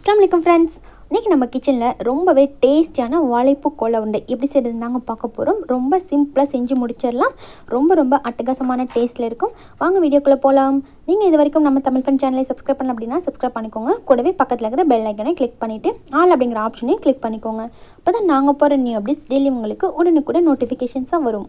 அஸ்லாம் வலைக்கம் ஃப்ரெண்ட்ஸ் இன்றைக்கி நம்ம கிச்சனில் ரொம்பவே டேஸ்டியான வாழைப்பூ கோலை உருண்டை எப்படி செய்கிறது தாங்க பார்க்க போகிறோம் ரொம்ப சிம்பிளாக செஞ்சு முடிச்சிடலாம் ரொம்ப ரொம்ப அட்டகாசமான டேஸ்ட்டில் இருக்கும் வாங்க வீடியோக்குள்ளே போகலாம் நீங்கள் இது வரைக்கும் நம்ம தமிழ் ஃபன் சேனலை சப்ஸ்கிரைப் பண்ணல அப்படின்னா சப்ஸ்கிரைப் பண்ணிக்கோங்க கூடவே பக்கத்தில் இருக்கிற பெல் ஐக்கனை கிளிக் பண்ணிவிட்டு ஆல் அப்படிங்கிற ஆப்ஷனையும் கிளிக் பண்ணிக்கோங்க அப்போ தான் நாங்கள் போகிற நியூ அப்டேட்ஸ் டெய்லி உங்களுக்கு உடனுக்குடன் நோட்டிஃபிகேஷன்ஸாக வரும்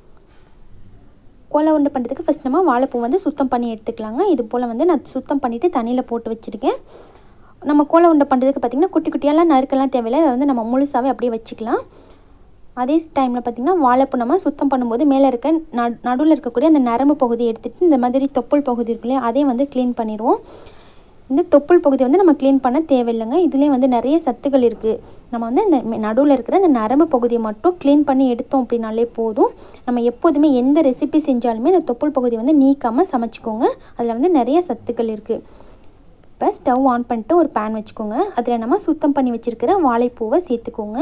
கோலை உருண்டை பண்ணுறதுக்கு ஃபஸ்ட் நம்ம வாழைப்பூ வந்து சுத்தம் பண்ணி எடுத்துக்கலாங்க இது போல் வந்து நான் சுத்தம் பண்ணிவிட்டு தண்ணியில் போட்டு வச்சுருக்கேன் நம்ம கோலை உருண்டை பண்ணுறதுக்கு பார்த்திங்கன்னா குட்டி குட்டியெல்லாம் நறுக்கெல்லாம் தேவையில்லை அதை வந்து நம்ம முழுசாகவே அப்படியே வச்சுக்கலாம் அதே டைமில் பார்த்திங்கன்னா வாழைப்பூ நம்ம சுத்தம் பண்ணும்போது மேலே இருக்க நடு நடுவில் இருக்கக்கூடிய அந்த நரம்பு பகுதியை எடுத்துகிட்டு இந்த மாதிரி தொப்புள் பகுதி இருக்குல்லையா அதையும் வந்து க்ளீன் பண்ணிடுவோம் இந்த தொப்புள் பகுதி வந்து நம்ம க்ளீன் பண்ண தேவையில்லைங்க இதுலேயும் வந்து நிறைய சத்துக்கள் இருக்குது நம்ம வந்து இந்த நடுவில் இருக்கிற அந்த நரம்பு பகுதியை மட்டும் க்ளீன் பண்ணி எடுத்தோம் அப்படின்னாலே போதும் நம்ம எப்போதுமே எந்த ரெசிபி செஞ்சாலுமே அந்த தொப்புள் பகுதி வந்து நீக்காமல் சமைச்சிக்கோங்க அதில் வந்து நிறைய சத்துக்கள் இருக்குது இப்போ ஸ்டவ் ஆன் பண்ணிட்டு ஒரு பேன் வச்சுக்கோங்க அதில் நம்ம சுத்தம் பண்ணி வச்சுருக்கிற வாழைப்பூவை சேர்த்துக்கோங்க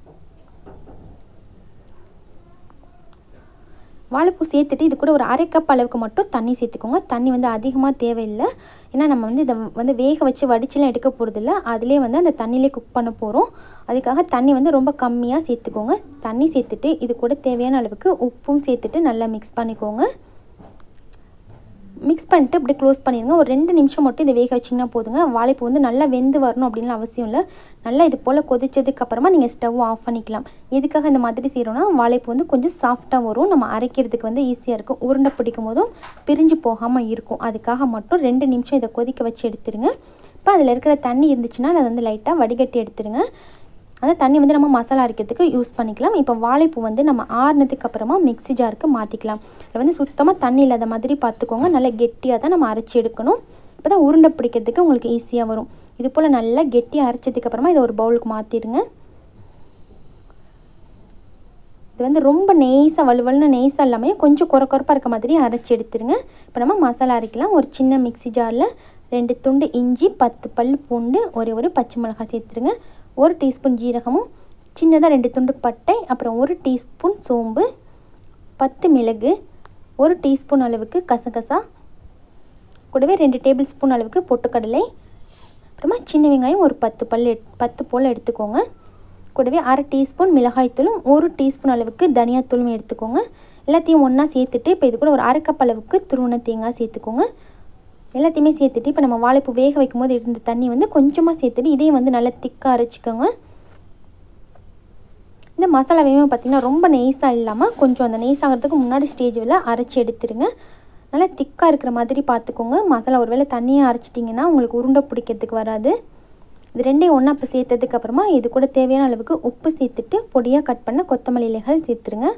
வாழைப்பூ சேர்த்துட்டு இது கூட ஒரு அரை கப் அளவுக்கு மட்டும் தண்ணி சேர்த்துக்கோங்க தண்ணி வந்து அதிகமாக தேவையில்லை ஏன்னா நம்ம வந்து இதை வந்து வேக வச்சு வடிச்சுலாம் எடுக்க போகிறதில்ல அதிலே வந்து அந்த தண்ணியிலே குக் பண்ண போகிறோம் அதுக்காக தண்ணி வந்து ரொம்ப கம்மியாக சேர்த்துக்கோங்க தண்ணி சேர்த்துட்டு இது கூட தேவையான அளவுக்கு உப்பும் சேர்த்துட்டு நல்லா மிக்ஸ் பண்ணிக்கோங்க மிக்ஸ் பண்ணிட்டு இப்படி க்ளோஸ் பண்ணிடுங்க ஒரு ரெண்டு நிமிஷம் மட்டும் இதை வேக வச்சிங்கன்னா போதுங்க வாழைப்பூ வந்து நல்லா வெந்து வரணும் அப்படின்னு அவசியம் இல்லை நல்லா இது போல் கொதிச்சதுக்கப்புறமா நீங்கள் ஸ்டவ் ஆஃப் பண்ணிக்கலாம் எதுக்காக இந்த மாதிரி செய்கிறோன்னா வாழைப்பூ வந்து கொஞ்சம் சாஃப்டாக வரும் நம்ம அரைக்கிறதுக்கு வந்து ஈஸியாக இருக்கும் உருண்டை பிடிக்கும் போதும் பிரிஞ்சு போகாமல் இருக்கும் அதுக்காக மட்டும் ரெண்டு நிமிஷம் இதை கொதிக்க வச்சு எடுத்துருங்க இப்போ அதில் இருக்கிற தண்ணி இருந்துச்சுன்னா அதை வந்து லைட்டாக வடிகட்டி எடுத்துருங்க அந்த தண்ணி வந்து நம்ம மசாலா அரைக்கிறதுக்கு யூஸ் பண்ணிக்கலாம் இப்போ வாழைப்பூ வந்து நம்ம ஆறுனதுக்கு அப்புறமா மிக்ஸி ஜாருக்கு மாற்றிக்கலாம் அதில் வந்து சுத்தமாக தண்ணி இல்லாத மாதிரி பார்த்துக்கோங்க நல்லா கெட்டியாக தான் நம்ம அரைச்சி எடுக்கணும் அப்போ தான் உருண்டை பிடிக்கிறதுக்கு உங்களுக்கு ஈஸியாக வரும் இது போல் நல்லா கெட்டியாக அரைச்சதுக்கப்புறமா இதை ஒரு பவுலுக்கு மாற்றிடுங்க இது வந்து ரொம்ப நெய்ஸாக வலுவலுன்னு நெய்ஸாக இல்லாமல் கொஞ்சம் குறை குறைப்பாக இருக்க மாதிரி அரைச்சி எடுத்துருங்க இப்போ நம்ம மசாலா அரைக்கலாம் ஒரு சின்ன மிக்ஸி ஜாரில் ரெண்டு துண்டு இஞ்சி பத்து பல் பூண்டு ஒரே ஒரு பச்சை மிளகாய் சேர்த்துருங்க ஒரு டீஸ்பூன் ஜீரகமும் சின்னதாக ரெண்டு துண்டு பட்டை அப்புறம் ஒரு டீஸ்பூன் சோம்பு பத்து மிளகு ஒரு டீஸ்பூன் அளவுக்கு கசகசா கூடவே ரெண்டு டேபிள் ஸ்பூன் அளவுக்கு பொட்டுக்கடலை அப்புறமா சின்ன வெங்காயம் ஒரு பத்து பல் பத்து போல் எடுத்துக்கோங்க கூடவே அரை டீஸ்பூன் மிளகாய்த்தூளும் ஒரு டீஸ்பூன் அளவுக்கு தனியாத்தூளும் எடுத்துக்கோங்க எல்லாத்தையும் ஒன்றா சேர்த்துட்டு இப்போ இது கூட ஒரு அரை கப் அளவுக்கு துருவன தேங்காய் சேர்த்துக்கோங்க எல்லாத்தையுமே சேர்த்துட்டு இப்போ நம்ம வாழைப்பூ வேக வைக்கும் போது இருந்த தண்ணி வந்து கொஞ்சமாக சேர்த்துட்டு இதையும் வந்து நல்லா திக்காக அரைச்சிக்கோங்க இந்த மசாலாவையுமே பார்த்திங்கன்னா ரொம்ப நெய்ஸாக இல்லாமல் கொஞ்சம் அந்த நெய்ஸ் ஆகிறதுக்கு முன்னாடி ஸ்டேஜில் அரைச்சி எடுத்துருங்க நல்லா திக்காக இருக்கிற மாதிரி பார்த்துக்கோங்க மசாலா ஒரு வேளை தண்ணியாக அரைச்சிட்டிங்கன்னா உங்களுக்கு உருண்டை பிடிக்கிறதுக்கு வராது இது ரெண்டையும் ஒன்றா இப்போ சேர்த்ததுக்கப்புறமா இது கூட தேவையான அளவுக்கு உப்பு சேர்த்துட்டு பொடியாக கட் பண்ண கொத்தமல்லி இலைகள் சேர்த்துருங்க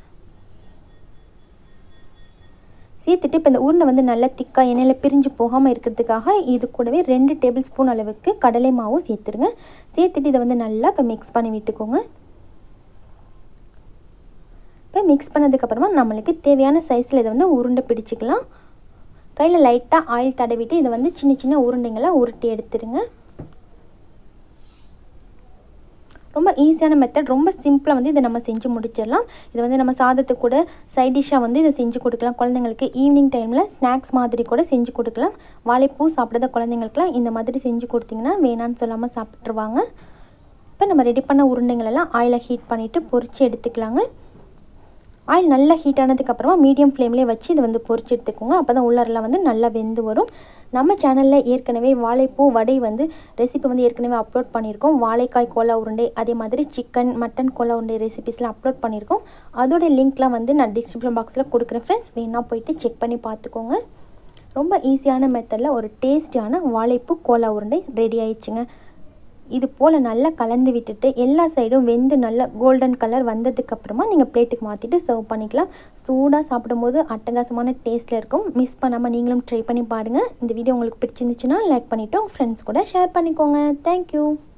சேர்த்துட்டு இப்போ இந்த உருண்டை வந்து நல்லா திக்காக எண்ணெயில் பிரிஞ்சு போகாமல் இருக்கிறதுக்காக இது கூடவே ரெண்டு டேபிள் ஸ்பூன் அளவுக்கு கடலை மாவும் சேர்த்துருங்க சேர்த்துட்டு இதை வந்து நல்லா இப்போ மிக்ஸ் பண்ணி விட்டுக்கோங்க இப்போ மிக்ஸ் பண்ணதுக்கப்புறமா நம்மளுக்கு தேவையான சைஸில் இதை வந்து உருண்டை பிடிச்சிக்கலாம் கையில் லைட்டாக ஆயில் தடவிட்டு இதை வந்து சின்ன சின்ன உருண்டைங்களாக உருட்டி எடுத்துருங்க ரொம்ப ஈஸியான மெத்தட் ரொம்ப சிம்பிளாக வந்து இதை நம்ம செஞ்சு முடிச்சிடலாம் இதை வந்து நம்ம சாதத்துக்கு கூட சைட் டிஷ்ஷாக வந்து இதை செஞ்சு கொடுக்கலாம் குழந்தைங்களுக்கு ஈவினிங் டைமில் ஸ்நாக்ஸ் மாதிரி கூட செஞ்சு கொடுக்கலாம் வாழைப்பூ சாப்பிடாத குழந்தைங்களுக்குலாம் இந்த மாதிரி செஞ்சு கொடுத்திங்கன்னா வேணான்னு சொல்லாமல் சாப்பிட்ருவாங்க இப்போ நம்ம ரெடி பண்ண உருண்டைங்களெல்லாம் ஆயிலை ஹீட் பண்ணிவிட்டு பொரித்து எடுத்துக்கலாங்க ஆயில் நல்லா ஹீட் ஆனதுக்கப்புறமா மீடியம் ஃப்ளேம்லேயே வச்சு இதை வந்து பொரிச்சு எடுத்துக்கோங்க அப்போ தான் உள்ளரெல்லாம் வந்து நல்லா வெந்து வரும் நம்ம சேனலில் ஏற்கனவே வாழைப்பூ வடை வந்து ரெசிபி வந்து ஏற்கனவே அப்லோட் பண்ணியிருக்கோம் வாழைக்காய் கோலா உருண்டை அதே மாதிரி சிக்கன் மட்டன் கோலா உருண்டை ரெசிபிஸ்லாம் அப்லோட் பண்ணியிருக்கோம் அதோடைய லிங்க்லாம் வந்து நான் டிஸ்கிரிப்ஷன் பாக்ஸில் கொடுக்குறேன் ஃப்ரெண்ட்ஸ் வேணா போயிட்டு செக் பண்ணி பார்த்துக்கோங்க ரொம்ப ஈஸியான மெத்தடில் ஒரு டேஸ்டியான வாழைப்பூ கோலா உருண்டை ரெடி ஆயிடுச்சுங்க இது போல் நல்லா கலந்து விட்டுட்டு எல்லா சைடும் வெந்து நல்லா கோல்டன் கலர் வந்ததுக்கப்புறமா நீங்கள் பிளேட்டுக்கு மாற்றிட்டு சர்வ் பண்ணிக்கலாம் சூடாக சாப்பிடும்போது அட்டகாசமான டேஸ்ட்டில் இருக்கும் மிஸ் பண்ணாமல் நீங்களும் ட்ரை பண்ணி பாருங்கள் இந்த வீடியோ உங்களுக்கு பிடிச்சிருந்துச்சுன்னா லைக் பண்ணிவிட்டு உங்கள் ஃப்ரெண்ட்ஸ் கூட ஷேர் பண்ணிக்கோங்க தேங்க்யூ